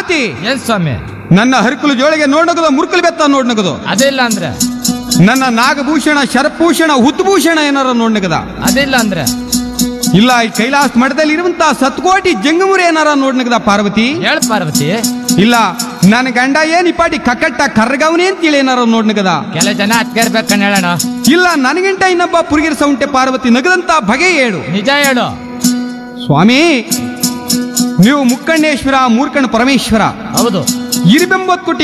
ಪಾರ್ವತಿ ಏನ್ ಸ್ವಾಮಿ ನನ್ನ ಹರ್ಕುಲು ಜೋಳಿಗೆ ನೋಡ್ನಗದು ಮುರ್ಕಲು ಬೆತ್ತ ನೋಡ್ನಗದು ಅದಿಲ್ಲ ಅಂದ್ರೆ ನನ್ನ ನಾಗಭೂಷಣ ಶರಭೂಷಣ ಹುತ್ತಭೂಷಣ ಏನಾರ ನೋಡ್ನಗದ ಅದಿಲ್ಲ ಅಂದ್ರೆ ಇಲ್ಲ ಈ ಕೈಲಾಸ ಮಠದಲ್ಲಿ ಇರುವಂತ ಸತ್ಕೋಟಿ ಜಂಗಮುರಿ ಏನಾರ ನೋಡ್ನಗದ ಪಾರ್ವತಿ ಹೇಳ್ ಪಾರ್ವತಿ ಇಲ್ಲ ನನ್ನ ಗಂಡ ಏನ್ ಈ ಪಾಟಿ ಕಕ್ಕಟ್ಟ ಕರ್ಗವನೇ ಅಂತೇಳಿ ಏನಾರ ನೋಡ್ನಗದ ಕೆಲ ಜನ ಹತ್ಕೇರ್ಬೇಕನ್ ಹೇಳೋಣ ಇಲ್ಲ ನನಗಿಂತ ಇನ್ನೊಬ್ಬ ಪುರುಗಿರ ಸೌಂಟೆ ಪಾರ್ವತಿ ನಗದಂತ ಬಗೆ ಹೇಳು ನಿಜ ಹೇಳು ಸ್ವಾಮಿ ನೀವು ಮುಕ್ಕಣ್ಣೇಶ್ವರ ಮೂರ್ಕಣ್ಣ ಪರಮೇಶ್ವರ ಹೌದು ಇರಿಬೆಂಬತ್ ಕೊಟ್ಟು